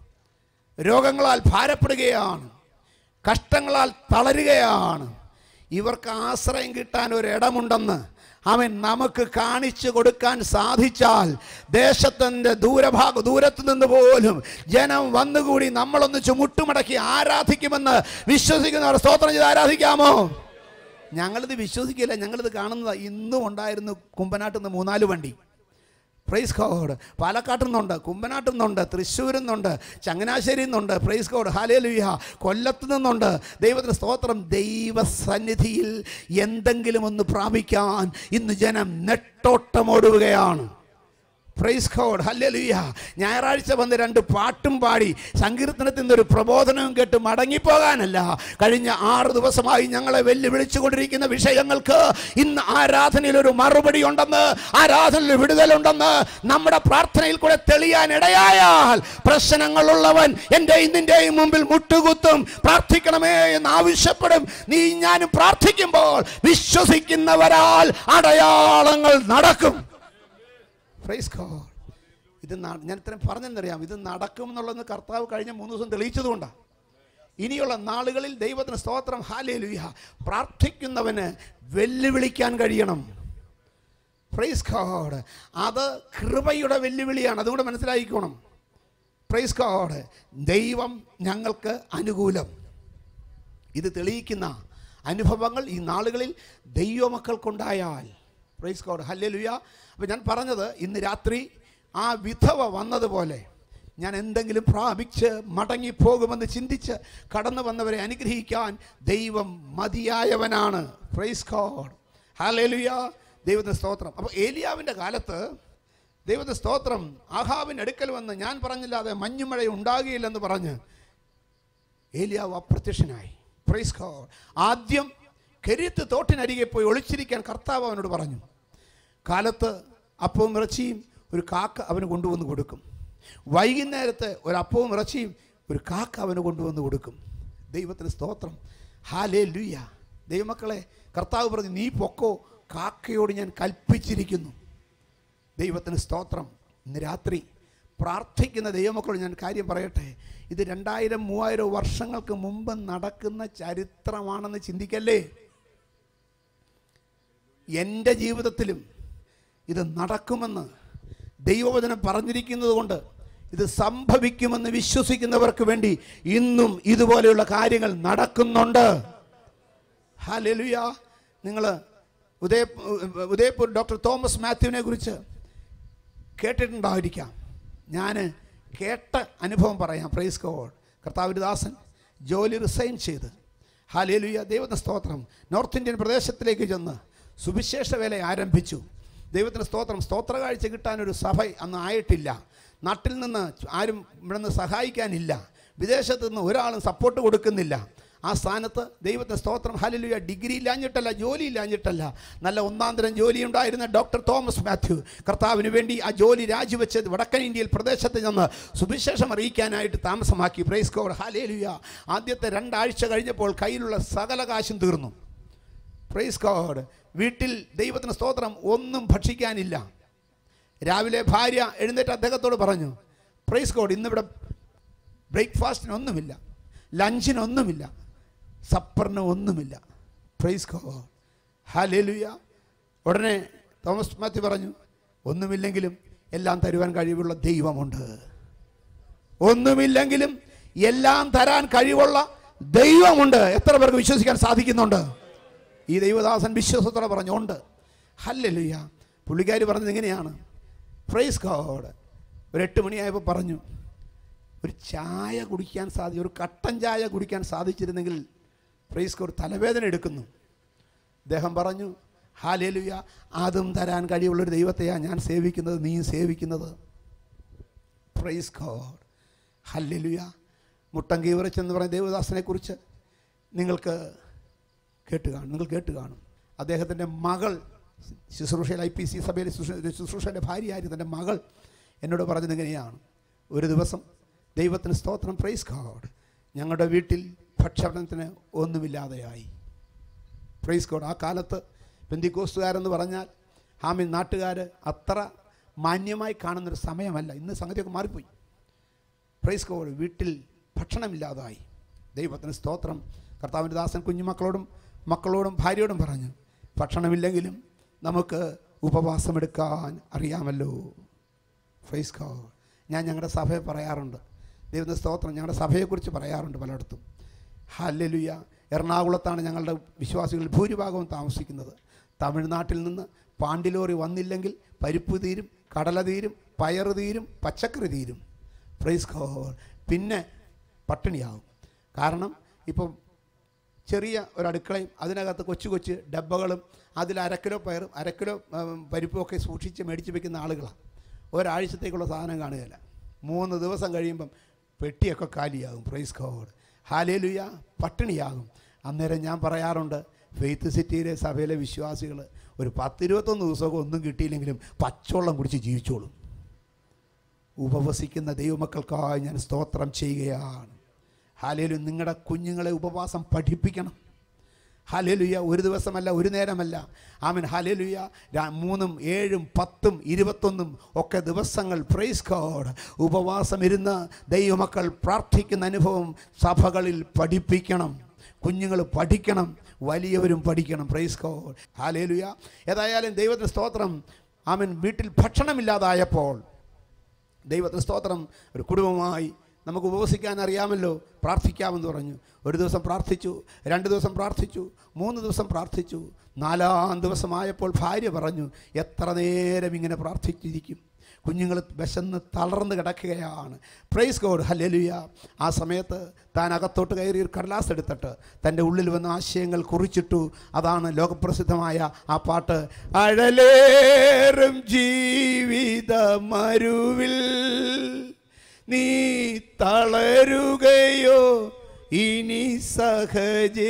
രോഗങ്ങളാൽ ഭാരപ്പെടുകയാണ് കഷ്ടങ്ങളാൽ തളരുകയാണ് ഇവർക്ക് ആശ്രയം കിട്ടാൻ ഒരു ഇടമുണ്ടെന്ന് അവൻ നമുക്ക് കാണിച്ചു കൊടുക്കാൻ സാധിച്ചാൽ ദേശത്തിൻ്റെ ദൂരഭാഗ ദൂരത്തു നിന്ന് പോലും ജനം വന്നുകൂടി നമ്മളൊന്നിച്ച് മുട്ടുമടക്കി ആരാധിക്കുമെന്ന് വിശ്വസിക്കുന്നവർ സ്തോത്രം ചെയ്ത് ആരാധിക്കാമോ ഞങ്ങളിത് വിശ്വസിക്കില്ല ഞങ്ങളിത് കാണുന്നത് ഇന്നും ഉണ്ടായിരുന്നു കുമ്പനാട്ടിൽ നിന്ന് മൂന്നാല് വണ്ടി പ്രൈസ് കോഡ് പാലക്കാട്ടിൽ നിന്നുണ്ട് കുമ്പനാട്ടിൽ നിന്നുണ്ട് തൃശ്ശൂരിൽ നിന്നുണ്ട് ചങ്ങനാശ്ശേരിയിൽ നിന്നുണ്ട് പ്രൈസ് കോഡ് ഹാലേലുയ കൊല്ലത്ത് നിന്നുണ്ട് ദൈവത്തിന് സ്തോത്രം ദൈവസന്നിധിയിൽ എന്തെങ്കിലും ഒന്ന് പ്രാപിക്കാൻ ഇന്ന് ജനം നെട്ടോട്ടമോടുകയാണ് പ്രൈസ് കോഡ് ഹല്ലേലൂയ ഞായറാഴ്ച വന്ന് രണ്ട് പാട്ടും പാടി സങ്കീർത്തനത്തിൽ നിന്നൊരു പ്രബോധനവും കേട്ട് മടങ്ങിപ്പോകാനല്ല കഴിഞ്ഞ ആറ് ദിവസമായി ഞങ്ങളെ വെല്ലുവിളിച്ചുകൊണ്ടിരിക്കുന്ന വിഷയങ്ങൾക്ക് ഇന്ന് ആരാധനയിൽ ഒരു മറുപടി ഉണ്ടെന്ന് ആരാധനയിൽ വിടുതലുണ്ടെന്ന് നമ്മുടെ പ്രാർത്ഥനയിൽ കൂടെ തെളിയാൻ ഇടയായാൽ പ്രശ്നങ്ങളുള്ളവൻ എൻ്റെ ഇന്നിൻ്റെയും മുമ്പിൽ മുട്ടുകുത്തും പ്രാർത്ഥിക്കണമേ എന്ന് ആവശ്യപ്പെടും നീ ഞാനും പ്രാർത്ഥിക്കുമ്പോൾ വിശ്വസിക്കുന്നവരാൽ അടയാളങ്ങൾ നടക്കും പ്രൈസ് ഗോഡ് ഇത് ന- ഞാൻ ഇത്രയും പറഞ്ഞെന്നറിയാം ഇത് നടക്കും എന്നുള്ളത് കർത്താവ് കഴിഞ്ഞ മൂന്ന് ദിവസം തെളിയിച്ചതുകൊണ്ടാണ് ഇനിയുള്ള നാളുകളിൽ ദൈവത്തിന് സ്തോത്രം ഹാലേലുയ പ്രാർത്ഥിക്കുന്നവന് വെല്ലുവിളിക്കാൻ കഴിയണം പ്രൈസ് ഗോഡ് അത് കൃപയുടെ വെല്ലുവിളിയാണ് അതുകൊണ്ട് മനസ്സിലായിക്കോണം പ്രൈസ് ഗോഡ് ദൈവം ഞങ്ങൾക്ക് അനുകൂലം ഇത് തെളിയിക്കുന്ന അനുഭവങ്ങൾ ഈ നാളുകളിൽ ദൈവമക്കൾക്കുണ്ടായാൽ പ്രൈസ് ഗോഡ് ഹല്ലേലൂയ അപ്പോൾ ഞാൻ പറഞ്ഞത് ഇന്ന് രാത്രി ആ വിധവ വന്നതുപോലെ ഞാൻ എന്തെങ്കിലും പ്രാപിച്ച് മടങ്ങിപ്പോകുമെന്ന് ചിന്തിച്ച് കടന്നു വന്നവരെ അനുഗ്രഹിക്കാൻ ദൈവം മതിയായവനാണ് പ്രൈസ് ഗോഡ് ഹല്ലേലൂയ ദൈവത്തിന് സ്തോത്രം അപ്പോൾ ഏലിയാവിൻ്റെ കാലത്ത് ദൈവത്തെ സ്തോത്രം ആഹാവിന് അടുക്കൽ വന്ന് ഞാൻ പറഞ്ഞില്ലാതെ മഞ്ഞുമഴ ഉണ്ടാകുകയില്ലെന്ന് പറഞ്ഞ് ഏലിയാവ് അപ്രത്യക്ഷനായി പ്രൈസ് ഗോഡ് ആദ്യം കെരിത്ത് തോട്ടിനരികെ പോയി ഒളിച്ചിരിക്കാൻ കർത്താവ് അവനോട് പറഞ്ഞു കാലത്ത് അപ്പവും ഇറച്ചിയും ഒരു കാക്ക അവന് കൊണ്ടുവന്ന് കൊടുക്കും വൈകുന്നേരത്ത് ഒരു അപ്പവും ഇറച്ചിയും ഒരു കാക്ക അവന് കൊണ്ടുവന്ന് കൊടുക്കും ദൈവത്തിന് സ്തോത്രം ഹാലേ ലുയ്യ ദൈവമക്കളെ കർത്താവ് പറഞ്ഞു നീ പൊക്കോ കാക്കയോട് ഞാൻ കൽപ്പിച്ചിരിക്കുന്നു ദൈവത്തിന് സ്തോത്രം ഇന്ന് രാത്രി പ്രാർത്ഥിക്കുന്ന ദൈവമക്കളോട് ഞാൻ കാര്യം പറയട്ടെ ഇത് രണ്ടായിരം മൂവായിരം വർഷങ്ങൾക്ക് മുമ്പ് നടക്കുന്ന ചരിത്രമാണെന്ന് ചിന്തിക്കല്ലേ എൻ്റെ ജീവിതത്തിലും ഇത് നടക്കുമെന്ന് ദൈവവചനം പറഞ്ഞിരിക്കുന്നത് കൊണ്ട് ഇത് സംഭവിക്കുമെന്ന് വിശ്വസിക്കുന്നവർക്ക് വേണ്ടി ഇന്നും ഇതുപോലെയുള്ള കാര്യങ്ങൾ നടക്കുന്നുണ്ട് ഹാലലുയ നിങ്ങൾ ഉദയ ഉദയപൂർ ഡോക്ടർ തോമസ് മാത്യുവിനെ കുറിച്ച് കേട്ടിട്ടുണ്ടായിരിക്കാം ഞാൻ കേട്ട അനുഭവം പറയാം പ്രൈസ് കോഡ് കർത്താവിൻ്റെ ദാസൻ ജോലി റിസൈൻ ചെയ്ത് ഹാലേലുയ ദൈവത്തിന് സ്തോത്രം നോർത്ത് ഇന്ത്യൻ പ്രദേശത്തിലേക്ക് ചെന്ന് സുവിശേഷ വേല ആരംഭിച്ചു ദൈവത്തിന് സ്തോത്രം സ്തോത്ര കാഴ്ച കിട്ടാനൊരു സഭ അന്ന് ആയിട്ടില്ല നാട്ടിൽ നിന്ന് ആരും ഇവിടെ നിന്ന് സഹായിക്കാനില്ല വിദേശത്ത് നിന്ന് ഒരാളും സപ്പോർട്ട് കൊടുക്കുന്നില്ല ആ സ്ഥാനത്ത് ദൈവത്തെ സ്തോത്രം ഹലിലുയ ഡിഗ്രി ഇല്ലാഞ്ഞിട്ടല്ല ജോലി ഇല്ലാഞ്ഞിട്ടല്ല നല്ല ഒന്നാം തരം ജോലി ഉണ്ടായിരുന്ന ഡോക്ടർ തോമസ് മാത്യു കർത്താവിന് വേണ്ടി ആ ജോലി രാജിവെച്ച് വടക്കൻ ഇന്ത്യയിൽ പ്രദേശത്ത് ചെന്ന് സുവിശേഷം അറിയിക്കാനായിട്ട് താമസമാക്കി പ്രൈസ് കോഡ് ഹാലേലുയ ആദ്യത്തെ രണ്ടാഴ്ച കഴിഞ്ഞപ്പോൾ കയ്യിലുള്ള സകല കാശും തീർന്നു പ്രൈസ് കോഡ് വീട്ടിൽ ദൈവത്തിന് സ്തോത്രം ഒന്നും ഭക്ഷിക്കാനില്ല രാവിലെ ഭാര്യ എഴുന്നേറ്റ് അദ്ദേഹത്തോട് പറഞ്ഞു പ്രൈസ് കോഡ് ഇന്നിവിടെ ബ്രേക്ക്ഫാസ്റ്റിനൊന്നുമില്ല ലഞ്ചിനൊന്നുമില്ല സപ്പറിന് ഒന്നുമില്ല പ്രൈസ് കോഡ് ഹാലേലുയ ഉടനെ തോമസ് മാത്യു പറഞ്ഞു ഒന്നുമില്ലെങ്കിലും എല്ലാം തരുവാൻ കഴിവുള്ള ദൈവമുണ്ട് ഒന്നുമില്ലെങ്കിലും എല്ലാം തരാൻ കഴിവുള്ള ദൈവമുണ്ട് എത്ര പേർക്ക് വിശ്വസിക്കാൻ സാധിക്കുന്നുണ്ട് ഈ ദൈവദാസൻ വിശ്വാസത്തോടെ പറഞ്ഞുണ്ട് ഹല്ലലുയ്യ പുള്ളിക്കാരി പറഞ്ഞത് എങ്ങനെയാണ് പ്രൈസ് ഗോഡ് ഒരു എട്ട് മണിയായപ്പോൾ പറഞ്ഞു ഒരു ചായ കുടിക്കാൻ സാധി ഒരു കട്ടൻ ചായ കുടിക്കാൻ സാധിച്ചിരുന്നെങ്കിൽ പ്രൈസ് ഗോഡ് തലവേദന എടുക്കുന്നു അദ്ദേഹം പറഞ്ഞു ഹാലേലുയ അതും തരാൻ കഴിവുള്ളൊരു ദൈവത്തെയാണ് ഞാൻ സേവിക്കുന്നത് നീ സേവിക്കുന്നത് പ്രൈസ് ഗോഡ് ഹല്ലേലുയ മുട്ടം കീവറച്ചെന്ന് പറയുന്ന ദേവദാസനെ കുറിച്ച് നിങ്ങൾക്ക് കേട്ട് കാണും നിങ്ങൾ കേട്ട് കാണും അദ്ദേഹത്തിൻ്റെ മകൾ ശുശ്രൂഷയിൽ ഐ പി സി സഭയിലെ ശുശ്രൂ- ശുശ്രൂഷയുടെ ഭാര്യയായിരുന്നു തൻ്റെ മകൾ എന്നോട് പറഞ്ഞത് എങ്ങനെയാണ് ഒരു ദിവസം ദൈവത്തിന് സ്തോത്രം പ്രൈസ് ഗോഡ് ഞങ്ങളുടെ വീട്ടിൽ ഭക്ഷണത്തിന് ഒന്നുമില്ലാതെയായി പ്രൈസ് ഗോഡ് ആ കാലത്ത് പെന്തിക്കോസ്തുകാരെന്ന് പറഞ്ഞാൽ ഹാമിൻ നാട്ടുകാർ അത്ര മാന്യമായി കാണുന്നൊരു സമയമല്ല ഇന്ന് സംഗതിയൊക്കെ മാറിപ്പോയി പ്രൈസ് ഗോഡ് വീട്ടിൽ ഭക്ഷണമില്ലാതായി ദൈവത്തിന് സ്തോത്രം കർത്താവിൻ്റെ ദാസൻ കുഞ്ഞുമക്കളോടും മക്കളോടും ഭാര്യയോടും പറഞ്ഞു ഭക്ഷണമില്ലെങ്കിലും നമുക്ക് ഉപവാസമെടുക്കാൻ അറിയാമല്ലോ പ്രൈസ് ഗോഡ് ഞാൻ ഞങ്ങളുടെ സഭയെ പറയാറുണ്ട് ദൈവത്തിൻ്റെ സ്തോത്രം ഞങ്ങളുടെ സഭയെക്കുറിച്ച് പറയാറുണ്ട് പലയിടത്തും ഹല്ലേലൂയ എറണാകുളത്താണ് ഞങ്ങളുടെ വിശ്വാസികൾ ഭൂരിഭാഗവും താമസിക്കുന്നത് തമിഴ്നാട്ടിൽ നിന്ന് പാണ്ടിലോറി വന്നില്ലെങ്കിൽ പരിപ്പ് തീരും കടല തീരും പയറ് തീരും പച്ചക്കറി തീരും പ്രൈസ് ഗോഡ് പിന്നെ പട്ടിണിയാവും കാരണം ഇപ്പം ചെറിയ ഒരു അടുക്കളയും അതിനകത്ത് കൊച്ചു കൊച്ചു ഡബ്ബകളും അതിൽ അരക്കിലോ പയറും അരക്കിലോ ഉം, പരിപ്പും ഒക്കെ സൂക്ഷിച്ച് മേടിച്ച് വെക്കുന്ന ആളുകളാണ് ഒരാഴ്ചത്തേക്കുള്ള സാധനം കാണുകയില്ല മൂന്ന് ദിവസം കഴിയുമ്പം പെട്ടിയൊക്കെ കാലിയാകും പ്രൈസ് ഗോഡ് ഹാലേലുയ പട്ടിണിയാകും അന്നേരം ഞാൻ പറയാറുണ്ട് ഫെയ്ത്ത് സിറ്റിയിലെ സഭയിലെ വിശ്വാസികൾ ഒരു പത്തിരുപത്തൊന്ന് ദിവസമൊക്കെ ഒന്നും കിട്ടിയില്ലെങ്കിലും പച്ചവെള്ളം കുടിച്ച് ജീവിച്ചോളും ഉപവസിക്കുന്ന ദൈവമക്കൾക്കായി ഞാൻ സ്തോത്രം ചെയ്യുകയാണ് ഹാലേലു നിങ്ങളുടെ കുഞ്ഞുങ്ങളെ ഉപവാസം പഠിപ്പിക്കണം ഹാലേലുയ ഒരു ദിവസമല്ല ഒരു നേരമല്ല ആമൻ ഹാലേലുയ രാ- മൂന്നും ഏഴും പത്തും ഇരുപത്തൊന്നും ഒക്കെ ദിവസങ്ങൾ പ്രൈസ് ഗോഡ് ഉപവാസം ഇരുന്ന് ദൈവമക്കൾ പ്രാർത്ഥിക്കുന്ന അനുഭവം സഭകളിൽ പഠിപ്പിക്കണം കുഞ്ഞുങ്ങൾ പഠിക്കണം വലിയവരും പഠിക്കണം പ്രൈസ് ഗോഡ് ഹാലേലുയ ഏതായാലും ദൈവത്തിന് സ്തോത്രം ആമൻ വീട്ടിൽ ഭക്ഷണമില്ലാതായപ്പോൾ ദൈവത്തിന് സ്തോത്രം ഒരു കുടുംബമായി നമുക്ക് ഉപവസിക്കാൻ അറിയാമല്ലോ പ്രാർത്ഥിക്കാമെന്ന് പറഞ്ഞു ഒരു ദിവസം പ്രാർത്ഥിച്ചു രണ്ട് ദിവസം പ്രാർത്ഥിച്ചു മൂന്ന് ദിവസം പ്രാർത്ഥിച്ചു നാലാം ദിവസമായപ്പോൾ ഭാര്യ പറഞ്ഞു എത്ര നേരം ഇങ്ങനെ പ്രാർത്ഥിച്ചിരിക്കും കുഞ്ഞുങ്ങൾ വിശന്ന് തളർന്ന് കിടക്കുകയാണ് പ്രൈസ് ഗോഡ് ഹല്ലേലൂയ ആ സമയത്ത് താൻ അകത്തോട്ട് കയറി ഒരു കടലാസ് എടുത്തിട്ട് തൻ്റെ ഉള്ളിൽ വന്ന ആശയങ്ങൾ കുറിച്ചിട്ടു അതാണ് ലോകപ്രസിദ്ധമായ ആ പാട്ട് അഴലേറും ജീവിത മരുവിൽ നീ തളരുകയോ ഇനി സഹജേ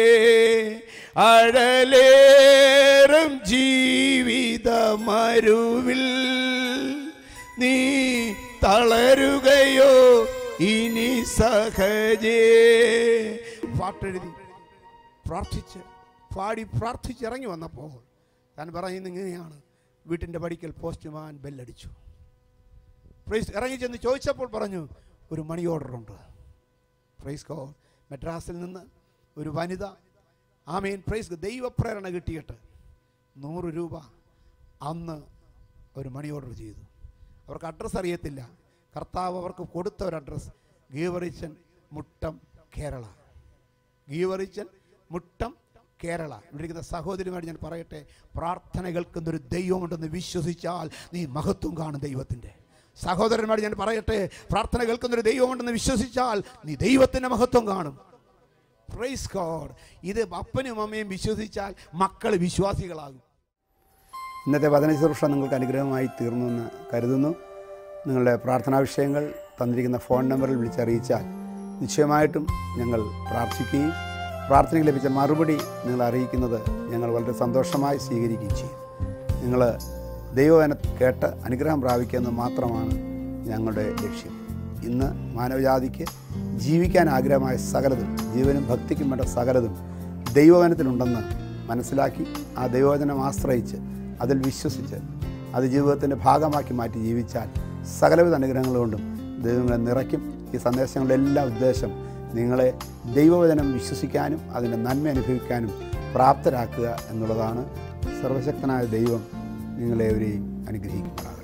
അഴലേറും ജീവിത മരുവിൽ നീ തളരുകയോ ഇനി സഹജേ പാട്ടെഴുതി പ്രാർത്ഥിച്ച് പാടി പ്രാർത്ഥിച്ച് ഇറങ്ങി വന്നപ്പോൾ താൻ പറയുന്നത് ഇങ്ങനെയാണ് വീട്ടിൻ്റെ പടിക്കൽ പോസ്റ്റ്മാൻ ബെല്ലടിച്ചു പ്രൈസ് ഇറങ്ങി ചെന്ന് ചോദിച്ചപ്പോൾ പറഞ്ഞു ഒരു മണി ഓർഡറുണ്ട് പ്രൈസ് കോ മെഡ്രാസിൽ നിന്ന് ഒരു വനിത ആമീൻ പ്രൈസ് ദൈവപ്രേരണ കിട്ടിയിട്ട് നൂറ് രൂപ അന്ന് ഒരു മണി ഓർഡർ ചെയ്തു അവർക്ക് അഡ്രസ്സ് അറിയത്തില്ല കർത്താവ് അവർക്ക് കൊടുത്ത ഒരു അഡ്രസ്സ് ഗീവറിച്ചൻ മുട്ടം കേരള ഗീവറിച്ചൻ മുട്ടം കേരള ഇവിടെ ഇരിക്കുന്ന സഹോദരിമാർ ഞാൻ പറയട്ടെ പ്രാർത്ഥന കേൾക്കുന്നൊരു ദൈവമുണ്ടെന്ന് വിശ്വസിച്ചാൽ നീ മഹത്വം കാണും ദൈവത്തിൻ്റെ സഹോദരന്മാർ ഞാൻ പറയട്ടെ പ്രാർത്ഥന കേൾക്കുന്നൊരു ദൈവമുണ്ടെന്ന് വിശ്വസിച്ചാൽ നീ ദൈവത്തിൻ്റെ മഹത്വം കാണും പ്രൈസ് ഗോഡ് ഇത് അപ്പനും അമ്മയും വിശ്വസിച്ചാൽ മക്കൾ വിശ്വാസികളാകും ഇന്നത്തെ വചന ശുശ്രൂഷ നിങ്ങൾക്ക് അനുഗ്രഹമായി തീർന്നുവെന്ന് കരുതുന്നു നിങ്ങളുടെ പ്രാർത്ഥനാ വിഷയങ്ങൾ തന്നിരിക്കുന്ന ഫോൺ നമ്പറിൽ വിളിച്ചറിയിച്ചാൽ നിശ്ചയമായിട്ടും ഞങ്ങൾ പ്രാർത്ഥിക്കുകയും പ്രാർത്ഥനയ്ക്ക് ലഭിച്ച മറുപടി നിങ്ങൾ അറിയിക്കുന്നത് ഞങ്ങൾ വളരെ സന്തോഷമായി സ്വീകരിക്കുകയും ചെയ്യും നിങ്ങൾ ദൈവവന കേട്ട് അനുഗ്രഹം പ്രാപിക്കുന്നത് മാത്രമാണ് ഞങ്ങളുടെ ലക്ഷ്യം ഇന്ന് മാനവജാതിക്ക് ജീവിക്കാൻ ആഗ്രഹമായ സകലതും ജീവനും ഭക്തിക്കും വേണ്ട സകലതും ദൈവവനത്തിലുണ്ടെന്ന് മനസ്സിലാക്കി ആ ദൈവവചനം ആശ്രയിച്ച് അതിൽ വിശ്വസിച്ച് അത് ജീവിതത്തിൻ്റെ ഭാഗമാക്കി മാറ്റി ജീവിച്ചാൽ സകലവിധ അനുഗ്രഹങ്ങൾ കൊണ്ടും ദൈവങ്ങളെ നിറയ്ക്കും ഈ സന്ദേശങ്ങളുടെ എല്ലാ ഉദ്ദേശം നിങ്ങളെ ദൈവവചനം വിശ്വസിക്കാനും അതിൻ്റെ നന്മ അനുഭവിക്കാനും പ്രാപ്തരാക്കുക എന്നുള്ളതാണ് സർവശക്തനായ ദൈവം നിങ്ങളെവരെയും അനുഗ്രഹിക്കുമാറാകും